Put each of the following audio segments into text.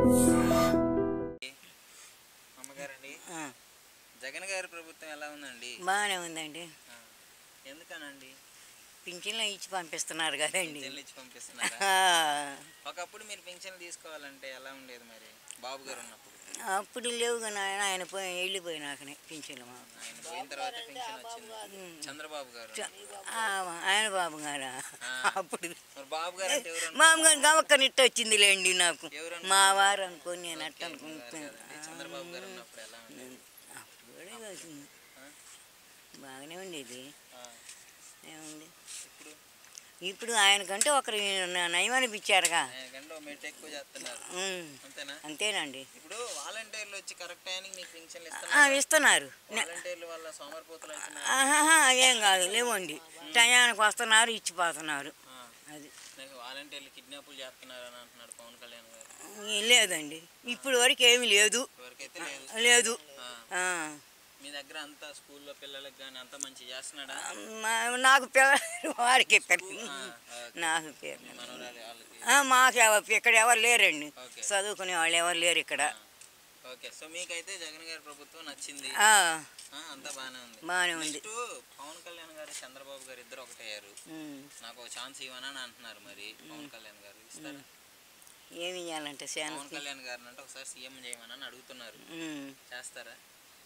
అమ్మగారండి ఆ, జగన్ గారి ప్రభుత్వం ఎలా ఉందండి బాగానే ఉందండి ఆ, ఎందుకనండి పింఛన్లు ఇచ్చి పంపిస్తున్నారు కదండి పింఛన్లు ఇచ్చి పంపిస్తున్నారా ఆ, ఒకప్పుడు మీరు పింఛన్లు తీసుకోవాలంటే ఎలా ఉండేది మరి బాబు గారు ఉన్నప్పుడు అప్పుడు లేవు కానీ ఆయన ఆయన పోయి వెళ్ళిపోయినాకనే పింఛన్లు మాకు ఆయన పోయిన తర్వాత పింఛన్ వచ్చింది చంద్రబాబు గారు ఆ, ఆయన బాబు గారా అప్పుడు మరి బాబు గారు అంటే ఎవరు మామగారు గమక్క నిట్ట వచ్చిందిలేండి నాకు ఎవరు మా వారు అనుకోని నేను అట్ట అనుకుంటున్నాను కదండి, చంద్రబాబు గారు ఉన్నప్పుడు ఎలా ఉండేది అప్పుడు కూడా వచ్చింది ఆ? బాగానే ఉండేది ఆ, ఏముంది ఇప్పుడు ఇప్పుడు ఆయనకంటే ఒకరు నయం అనిపించారుగా ఆయన కంటే ఓ మెట్టు ఎక్కువ చేస్తున్నారు ఉమ్, అంతేనా అంతేనండి ఇప్పుడు వాలంటీర్లు వచ్చి కరెక్ట్ టైంకి మీకు పింఛన్లు ఆ, ఇస్తున్నారు ఇస్తున్నారు నే- వాలంటీర్ల వల్ల సోమరిపోతులు అవుతున్నారు ఆహాహా, ఏం కాదు లేవండి టయానికి వస్తున్నారు ఇచ్చిపోతున్నారు ఆ, అది నాకు వాలంటీర్లు కిడ్నాపులు చేస్తున్నారు అని అంటున్నాడు పవన్ కళ్యాణ్ గారు ఈ లేదండి ఇప్పుడు వరకు ఏమీ లేదు ఎవరికైతే లేదు లేదు ఆ, ఆ, మీ దగ్గర అంతా స్కూల్లో పిల్లలకు కానీ అంతా మంచి చేస్తున్నాడా మా- నాకు పిల్లలు వారికి పిల్లలు ఆ, ఆ, నాకు పిల్లలు మనవరాలు వాళ్ళకి ఆ, మాకు ఎవ- ఇక్కడ ఎవరు లేరండి ఓకే. చదువుకునే వాళ్ళు ఎవరు లేరు ఇక్కడ ఆ, ఓకే సో మీకైతే జగన్ గారి ప్రభుత్వం నచ్చింది ఆ, ఆ, అంతా బాగానే ఉంది బాగానే ఉంది నెక్స్ట్ పవన్ కళ్యాణ్ గారు చంద్రబాబు గారు ఇద్దరు ఒకటయ్యారు ఉమ్. నాకు ఒక ఛాన్స్ ఇవ్వనా అని అంటున్నారు మరి పవన్ కళ్యాణ్ గారు ఇస్తారా ఏమి ఇవ్వాలంటే శాన పవన్ కళ్యాణ్ గారిని అంటే ఒకసారి సీఎం చేయమని అని అడుగుతున్నారు ఉమ్. చేస్తారా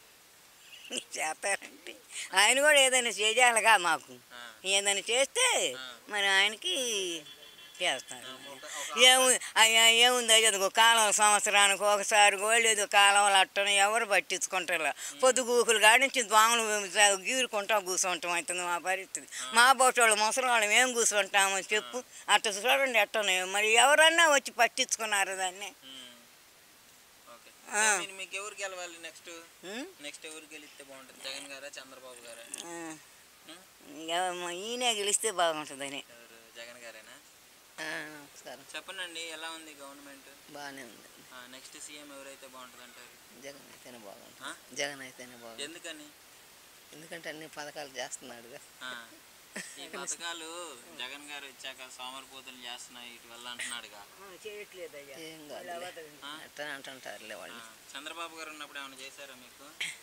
చేస్తారంటే ఆయన కూడా ఏదైనా చేయాలిగా మాకు ఆ, ఏదైనా చేస్తే ఆ. మరి ఆయనకి చేస్తారు ఒక- ఒక ఏము అయ్యా ఏముంది అదిగో కాలం సంవత్సరానికి ఒకసారి లేదు కాలంలో అట్టను ఎవరు పట్టించుకుంటారు పొద్దుగూకులు కాడి నుంచి దోమలు గీరుకుంటా కూర్చుంటాం అవుతుంది మా పరిస్థితి మా బొట్టోళ్ళు ముసలి వాళ్ళం ఏం కూర్చుంటామో చెప్పు అట్ట చూడండి అట్టనే మరి ఎవరన్నా వచ్చి పట్టించుకున్నారు దాన్ని ఉమ్. ఓకే ఆ. సో మీరు మీకు ఎవరు గెలవాలి నెక్స్ట్ ఉం? నెక్స్ట్ ఎవరు గెలిస్తే బాగుంటుంది జగన్ గారా చంద్రబాబు గారా ఆ, ఉం? ఎవ- ఈయనే గెలిస్తే బాగుంటుందని ఎవరు జగన్ గారేనా నమస్కారం చెప్పండి ఎలా ఉంది గవర్నమెంట్ బాగానే ఉంది నెక్స్ట్ సీఎం ఎవరైతే బాగుంటుంది అంటారు జగన్ అయితేనే బాగుంటుంది ఆ? జగన్ అయితేనే బాగుంటుంది ఎందుకని ఎందుకంటే అన్ని పథకాలు చేస్తున్నాడుగా ఆ. ఈ పథకాలు జగన్ గారు వచ్చాక సోమరిపోతులు చేస్తున్నాయి ఇటు వల్ల అంటున్నాడుగా చేయట్లేదయ్యా ఏం కాదు అట్లా అంటుంటారులే ఆ. వాళ్ళు చంద్రబాబు గారు ఉన్నప్పుడు ఏమైనా చేశారా మీకు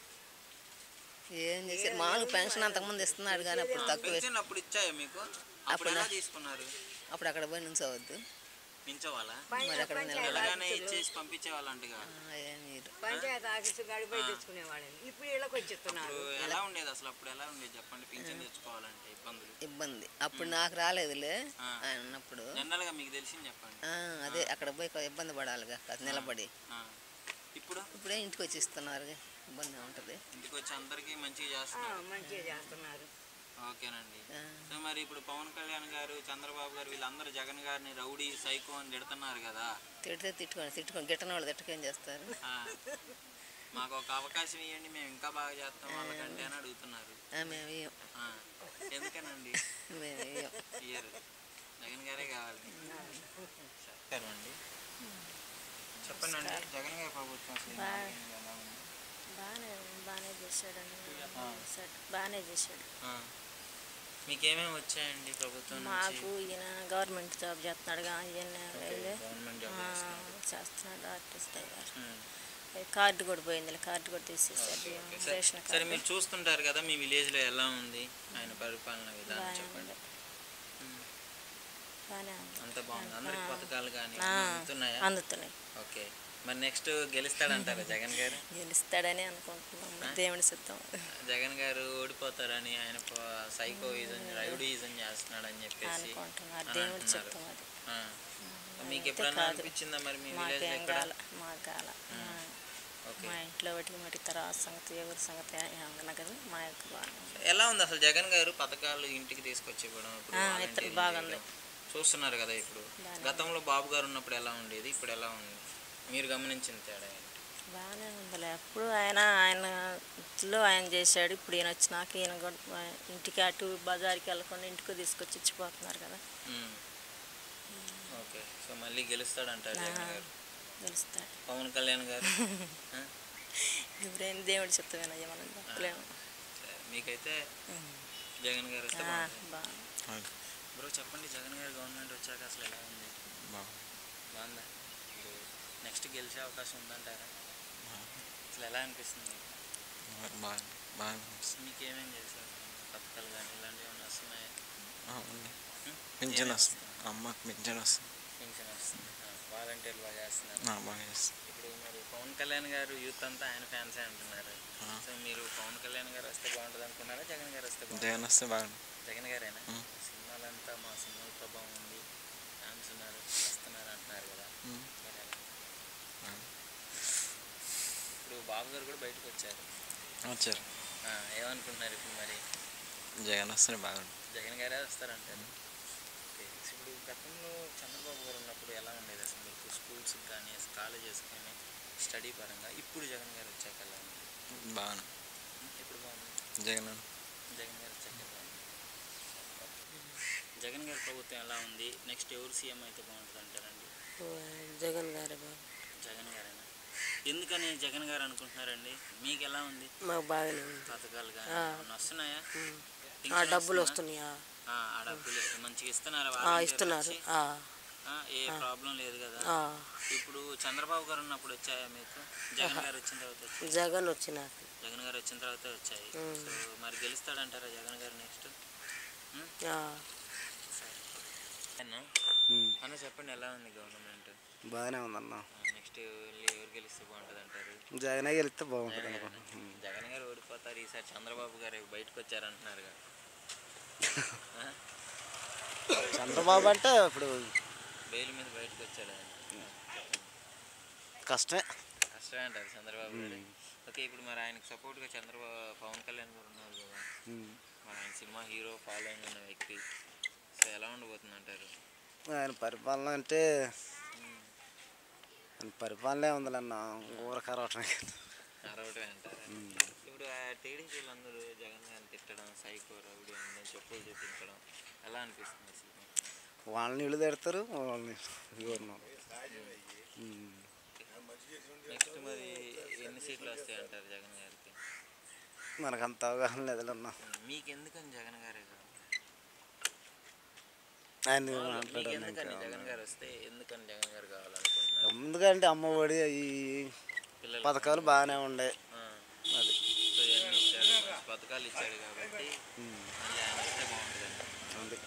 ఏం చేశారు మామూలు పెన్షన్ అంతకుముందు ఇస్తున్నాడు కానీ అప్పుడు తక్కువ పెన్షన్ అప్పుడు ఇచ్చాయా మీకు అప్పుడు ఎలా తీసుకున్నారు అప్పుడు అక్కడ పోయి నుంచోవద్దు మించవాలా మరి అక్కడ నిలబడాలి. అలాగానే ఇచ్చేసి పంపించేవాళ్ళంటగా ఆ, ఏమీ లేదు. పంచాయతీ ఆఫీసు గడిపోయి తెచ్చుకునేవాళ్ళని ఇప్పుడు ఇళ్ళకి వచ్చేస్తున్నారు ఇప్పుడు ఎలా ఉండేది అసలు అప్పుడు ఎలా ఉండేది చెప్పండి పింఛన్ తెచ్చుకోవాలంటే ఇబ్బందులు ఇబ్బంది అప్పుడు నాకు రాలేదులే ఆ. ఆయన ఉన్నప్పుడు జనరల్ గా మీకు తెలిసింది చెప్పండి ఆ, అదే అక్కడ పోయి కొ- ఇబ్బంది పడాలిగా అది నిలబడి ఆ. ఇప్పుడు ఇప్పుడే ఇంటికి వచ్చి ఇస్తున్నారు ఇబ్బంది ఉంటుంది ఇంటికి వచ్చి అందరికీ మంచిగా చేస్తున్నారు మంచిగా చేస్తున్నారు ఓకేనండి ఆ. సో మరి ఇప్పుడు పవన్ కళ్యాణ్ గారు చంద్రబాబు గారు వీళ్ళందరూ జగన్ గారిని రౌడీ సైకో అని తిడుతున్నారు కదా తిడితే తిట్టుకొని తిట్టుకొని గిట్టని వాళ్ళు తిట్టకేం చేస్తారు ఆ. మాకు ఒక అవకాశం ఇవ్వండి మేము ఇంకా బాగా చేస్తాం వాళ్ళకంటే అని అడుగుతున్నారు ఆ, మేము ఇయ్యం. ఆ. ఎందుకనండి మేము ఇయ్యం. ఇయ్యరు జగన్ గారే కావాలి సరే అండి చెప్పండి అండి జగన్ గారి ప్రభుత్వం అసలు ఈ నాలుగేళ్ళు ఎలా ఉంది? బాగానే బాగానే చేశాడండి చేశాడు. బాగానే చేశాడు ఆ. మీకేమేమి వచ్చాయండి ప్రభుత్వం నుంచి మాకు ఈయన గవర్నమెంట్ జాబ్ చేస్తున్నాడుగా ఈయన వెళ్ళి గవర్నమెంట్ జాబ్ ఆ, చేస్తున్నారు. చేస్తున్నాడు ఆర్టిస్ట్ అయ్యారు ఉమ్. కార్డు కూడా పోయింది కార్డు కూడా తీసేసారు సరే- రేషన్ సరే కార్డు మీరు చూస్తుంటారు కదా మీ విలేజ్ లో ఎలా ఉంది ఆయన పరిపాలన విధానం బాగానే చెప్పండి ఉంది ఉమ్. బాగానే ఉంది అంత బాగుంది అందరికి పథకాలు కానీ ఆ, అందుతున్నాయా అందుతున్నాయి ఓకే మరి నెక్స్ట్ గెలుస్తాడంటారా జగన్ గారు గెలుస్తాడని అనుకుంటున్నాం దేవుడి సిద్ధం జగన్ గారు ఓడిపోతారని ఆయన సైకోయిజం రౌడీయిజం చేస్తున్నాడు అని చెప్పేసి అనుకుంటున్నారు అని దేవుడి అంటున్నారు. చిత్తం అది ఆ. మీకు అయితే ఎప్పుడన్నా కాదు. అనిపించిందా మరి మీ విలేజ్ మాకేం ఎక్కడ కాల మాకు కాల ఓకే మా ఇంట్లో వాటికి మట్టి తర్వాత సంగతి ఎవరి సంగతి ఏమన్నా కదా మా యొక్క బాగా ఎలా ఉంది అసలు జగన్ గారు పథకాలు ఇంటికి తీసుకొచ్చి ఇవ్వడం ఇప్పుడు ఆ, volunteering ఇతను బాగుంది. చేయడం. చూస్తున్నారు కదా ఇప్పుడు బాగానే గతంలో బాబు గారు ఉన్నప్పుడు ఎలా ఉండేది ఇప్పుడు ఎలా ఉంది మీరు గమనించిన తేడా ఏంటి? బాగానే ఉందిలే అప్పుడు ఆయన ఆయన ఇంట్లో ఆయన చేశాడు ఇప్పుడు ఈయన వచ్చినాక ఈయన కూడా మా ఇంటికి అటు బజార్కి వెళ్ళకుండా ఇంటికి తీసుకొచ్చి ఇచ్చిపోతున్నారు కదా ఉమ్. ఓకే సో మళ్ళీ గెలుస్తాడంటారు జగన్ గారు గెలుస్తాడు పవన్ కళ్యాణ్ గారు ఆ? ఇప్పుడేం దేవుడు చెప్తామేనయ్యా మనం చెప్పలేము సరే, మీకైతే జగన్ గారు వస్తే ఆ, బాగుంటుంది బాగా బ్రో చెప్పండి జగన్ గారు గవర్నమెంట్ వచ్చాక అసలు ఎలా ఉంది బాగుందా నెక్స్ట్ నెక్స్ట్ గెలిచే అవకాశం ఉందంటారా అసలు ఎలా అనిపిస్తుంది మీకు? బాగా బాగా అనిపిస్తుంది. మీకు ఏమేం చేశారు పథకాలు కానీ ఇలాంటివి ఏమైనా వస్తున్నాయా ఆ, ఉంది పింఛన్ వస్తుంది అమ్మకి పింఛన్ వస్తుంది పెన్షన్ వస్తుంది వాలంటీర్లు బాగా చేస్తున్నారు ఆ, బాగా చేస్తుంది ఇప్పుడు మరి పవన్ కళ్యాణ్ గారు యూత్ అంతా ఆయన ఫ్యాన్సే అంటున్నారు ఆ. సో మీరు పవన్ కళ్యాణ్ గారు వస్తే బాగుంటుంది అనుకున్నారా జగన్ గారు వస్తే బాగుంటుంది జగన్ వస్తే బాగా జగన్ గారేనా ఉం. సినిమాలంతా మా సినిమాల ప్రభావం ఉంది ఫ్యాన్స్ ఉన్నారు వస్తున్నారు అంటున్నారు కదా ఉం. మరి ఎలా? బాగా. ఇప్పుడు బాబు గారు కూడా బయటకు వచ్చారు వచ్చారు ఆ, ఏమనుకుంటున్నారు ఇప్పుడు మరి జగన్ వస్తే బాగుంటుంది జగన్ గారే వస్తారంటారు ఓకే. ఇప్పుడు గతంలో చంద్రబాబు గారు ఉన్నప్పుడు ఎలా ఉండేది అసలు మీకు స్కూల్స్కి కానీ కాలేజెస్ కానీ స్టడీ పరంగా ఇప్పుడు జగన్ గారు వచ్చాక ఎలా ఉంది బాగా ఇప్పుడు బాగుంది జగన్ జగన్ గారు వచ్చాక ఎలా ఉంది జగన్ గారి ప్రభుత్వం ఎలా ఉంది నెక్స్ట్ ఎవరు సీఎం అయితే బాగుంటుంది అంటారండి జగన్ గారే బాబు జగన్ గారేనా ఎందుకని జగన్ గారు అనుకుంటున్నారండి మీకు ఎలా ఉంది మాకు బాగానే ఉంది పథకాలు కానీ ఆ. ఏమన్నా వస్తున్నాయా ఉమ్. ఆ పింఛన్ డబ్బులు వస్తుందా? వస్తున్నాయా ఆ, ఆ డబ్బులు మంచిగా ఇస్తున్నారా ఆ, వాలంటీర్లు ఇస్తున్నారు వచ్చి? ఆ, ఆ, ఏ ప్రాబ్లం లేదు కదా ఆ. ఇప్పుడు చంద్రబాబు గారు ఉన్నప్పుడు వచ్చాయా మీకు జగన్ గారు వచ్చిన తర్వాత వచ్చాయి జగన్ వచ్చినాక జగన్ గారు వచ్చిన తర్వాత వచ్చాయి ఉమ్. సో మరి గెలుస్తాడంటారా జగన్ గారు నెక్స్ట్ ఆ. అన్న అన్న చెప్పండి ఎలా ఉంది గవర్నమెంట్ బాగానే ఉందన్న నెక్స్ట్ ఎవరు గెలిస్తే బాగుంటుంది అంటారు జగనే గెలిస్తే బాగుంటుంది అనుకో జగన్ గారు ఓడిపోతారు ఈసారి చంద్రబాబు గారు బయటకు వచ్చారంటున్నారు కదా ఆ? చంద్రబాబు అంటే ఇప్పుడు బెయిల్ మీద బయటకు వచ్చాడు ఆయన. కష్టమే కష్టమే అంటారు చంద్రబాబు గారు ఓకే ఇప్పుడు మరి ఆయనకు సపోర్ట్గా చంద్రబాబు పవన్ కళ్యాణ్ గారు ఉన్నారు కదా మరి ఆయన సినిమా హీరో ఫాలోయింగ్ ఉన్న వ్యక్తి సో ఎలా ఉండబోతుంది అంటారు ఆయన పరిపాలన అంటే ఆయన పరిపాలనే ఉందిలన్న ఊరకరవటమే అరవటమే అంటారు ఇప్పుడు ఆ టీడీపీ వాళ్ళందరూ జగన్ గారిని తిట్టడం సైకో రౌడీ అని చెప్పులు చూపించడం ఎలా అనిపిస్తుంది అసలు మీకు? వాళ్ళని ఇల్లు తిడతారు వాళ్ళని ఎవరినో. ఉమ్. నెక్స్ట్ మరి ఎన్ని సీట్లు వస్తాయి అంటారు జగన్ గారికి మనకు అంత అవగాహన లేదులన్న మీకు ఎందుకని జగన్ గారే కావాలి ఆయన మీకు మాట్లాడాలి ఎందుకని ఇంకా. జగన్ గారు వస్తే ఎందుకని జగన్ గారు కావాలనుకుంటున్నారు ఎందుకంటే అమ్మఒడి ఈ పిల్లలు పథకాలు బాగానే ఉండే ఆ, అది సో ఇవన్నీ ఇచ్చాడు మంచి పథకాలు ఇచ్చాడు కాబట్టి మళ్ళీ ఆయన వస్తే బాగుంటుంది ఉంది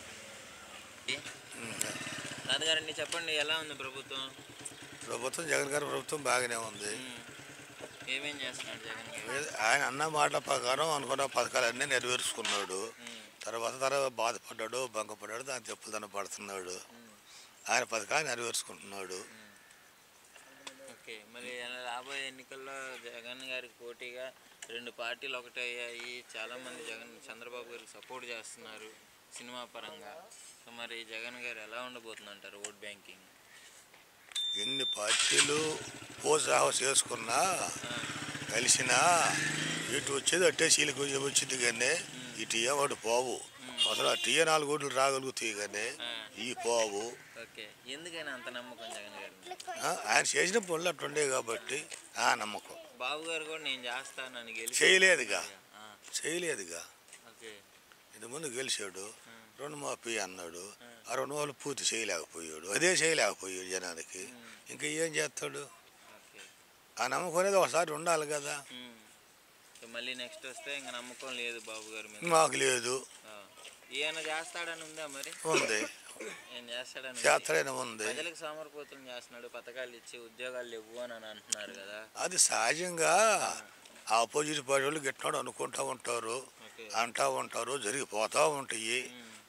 రాజుగారండి చెప్పండి ఎలా ఉంది ప్రభుత్వం ప్రభుత్వం జగన్ గారి ప్రభుత్వం బాగానే ఉంది ఉమ్. ఏమేం చేస్తున్నాడు జగన్ గారు ఏది- ఆయన అన్న మాట ప్రకారం అనుకున్న పథకాలన్నీ నెరవేర్చుకున్నాడు ఉమ్, తర్వాత తర్వాత బాధపడ్డాడు భంగపడ్డాడు దాని తెప్పులదన పడుతున్నాడు ఆయన పథకాలు నెరవేర్చుకుంటున్నాడు ఓకే మరి ఎలా రాబోయే ఎన్నికల్లో జగన్ గారికి పోటీగా రెండు పార్టీలు ఒకటే అయ్యాయి చాలామంది జగన్ చంద్రబాబు గారికి సపోర్ట్ చేస్తున్నారు సినిమా పరంగా సో మరి జగన్ గారు ఎలా ఉండబోతుంది అంటారు ఓట్ బ్యాంకింగ్ ఎన్ని పార్టీలు పోసాహ చేసుకున్నా కలిసినా ఇటు వచ్చేది అట్టే చీలకు వచ్చింది కానీ ఇటు ఏవాడు పోవు అసలు ఆ టీఏ నాలుగు ఓట్లు రాగలుగుతాయి కానీ ఈ పోవు ఓకే ఎందుకని అంత నమ్మకం జగన్ గారు ఆ, ఆయన చేసిన పనులు అట్లుండే కాబట్టి ఆ నమ్మకం బాబు గారు కూడా నేను చేస్తానని గెలిచి చేయలేదుగా ఆ, చేయలేదుగా ఓకే ఇంతకుముందు గెలిచాడు రుణమాఫీ అన్నాడు ఆ రుణమాలు పూర్తి చేయలేకపోయాడు అదే చేయలేకపోయాడు జనానికి ఇంకా ఏం చేస్తాడు ఓకే ఆ నమ్మకం అనేది ఒకసారి ఉండాలి కదా ఉమ్. సో మళ్ళీ నెక్స్ట్ వస్తే ఇంకా నమ్మకం లేదు బాబు గారి మీద మాకు లేదు ఆ. ఈయన చేస్తాడని ఉందా మరి ఉంది ఏం చేస్తాడని ఉంది. చేస్తాడని ఉంది ప్రజలకు సమర్పోతం చేస్తున్నాడు పథకాలు ఇచ్చి ఉద్యోగాలు ఇవ్వు అని అని అంటున్నారు కదా అది సహజంగా ఆపోజిట్ పార్టీ వాళ్ళు గిట్టినాడు అనుకుంటా ఉంటారు ఓకే అంటా ఉంటారు జరిగిపోతూ ఉంటాయి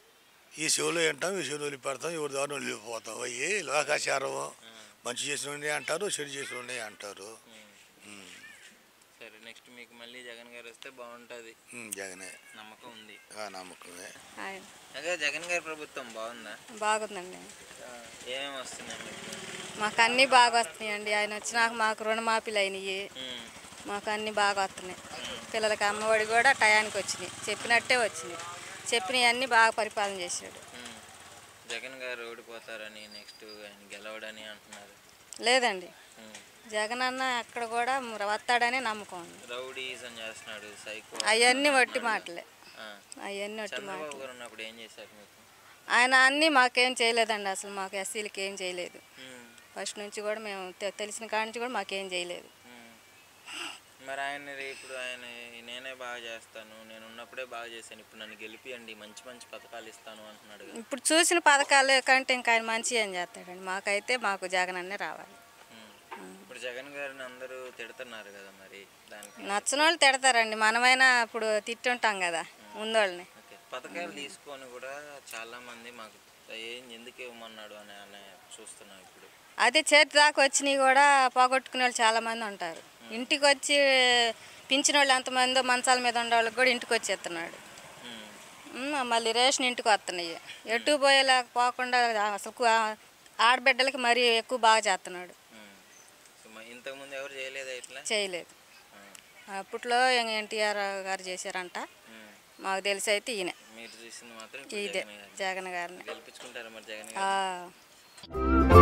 ఈ చెవులు వింటాం ఈ చెవులు వదిలిపెడతాం ఎవరి దాని వెళ్ళిపోతాం అయ్యి లోకాచారం మంచి చేసిన ఉండే అంటారు చెడు చేసిన ఉండే అంటారు ఉమ్. సరే నెక్స్ట్ మీకు మళ్ళీ జగన్ గారు వస్తే బాగుంటుంది ఉమ్, జగనే నమ్మకం ఉంది ఆ నమ్మకమే ఆయన అదే జగన్ గారి ప్రభుత్వం బాగుందా బాగుందండి ఆ, ఏమేమి వస్తున్నాయి మీకు మాకు అన్నీ బాగా వస్తున్నాయండి ఆయన వచ్చినాక మాకు రుణమాఫీలు అయినాయి ఉమ్, మాకు అన్నీ బాగా వస్తున్నాయి పిల్లలకి అమ్మఒడి కూడా టయానికి వచ్చినాయి చెప్పినట్టే వచ్చినాయి చెప్పినవి అన్నీ బాగా పరిపాలన చేశాడు ఉమ్. జగన్ గారు ఓడిపోతారని నెక్స్ట్ ఆయన గెలవడని అంటున్నారు లేదండి ఉమ్. జగన్ అన్న అక్కడ కూడా వస్తాడని నమ్మకం ఉంది రౌడీజం చేస్తున్నాడు సైకో అవన్నీ వట్టి మాటలే ఆ. అవన్నీ వట్టి చంద్రబాబు మాటలు గారు ఉన్నప్పుడు ఏం చేశారు మీకు ఆయన అన్నీ మాకేం చేయలేదండి అసలు మాకు ఎస్సీలకి ఏం చేయలేదు ఉమ్, ఫస్ట్ నుంచి కూడా మేము తె- తెలిసిన కాడి నుంచి కూడా మాకేం చేయలేదు ఉమ్. మరి ఆయన ఇప్పుడు ఆయన నేనే బాగా చేస్తాను నేను ఉన్నప్పుడే బాగా చేశాను ఇప్పుడు నన్ను గెలిపియండి మంచి మంచి పథకాలు ఇస్తాను అంటున్నాడు కదా ఇప్పుడు చూసిన పథకాలు కంటే ఇంకా ఆయన మంచి ఏం చేస్తాడండి మాకైతే మాకు జగన్ అన్నే రావాలి ఉమ్. ఇప్పుడు జగన్ గారిని అందరూ తిడుతున్నారు కదా మరి దానికి నచ్చని వాళ్ళు తిడతారండి మనమైనా ఇప్పుడు తిట్టుంటాం కదా ముందోళ్ళని ఓకే పథకాలు తీసుకొని కూడా చాలా మంది మాకు ఏం ఎందుకు ఇవ్వమన్నాడు అని అని చూస్తున్నాం ఇప్పుడు అదే చేతి దాకా వచ్చినవి కూడా పోగొట్టుకునే వాళ్ళు చాలా మంది ఉంటారు ఇంటికి వచ్చి పించిన వాళ్ళు ఎంతమందో మంచాల మీద ఉండే వాళ్ళకి కూడా ఇంటికి వచ్చేస్తున్నాడు ఉమ్. ఉమ్, మళ్ళీ రేషన్ ఇంటికి వస్తున్నాయి ఎటు పోయేలాగా పోకుండా అసలు కు- ఆడబిడ్డలకి మరీ ఎక్కువ బాగా చేస్తున్నాడు ఉమ్. సో మ- ఇంతకుముందు ఎవరు చేయలేదా ఇట్లా చేయలేదు ఆ. అప్పట్లో ఎన్టీఆర్ గారు చేశారంట ఉమ్. మాకు తెలిసి అయితే ఈయన మీరు చూసింది మాత్రం ఇప్పుడు ఇదే జగన్ గారిని. జగన్ గారిని గెలిపించుకుంటారా మరి జగన్ ఆ. గారు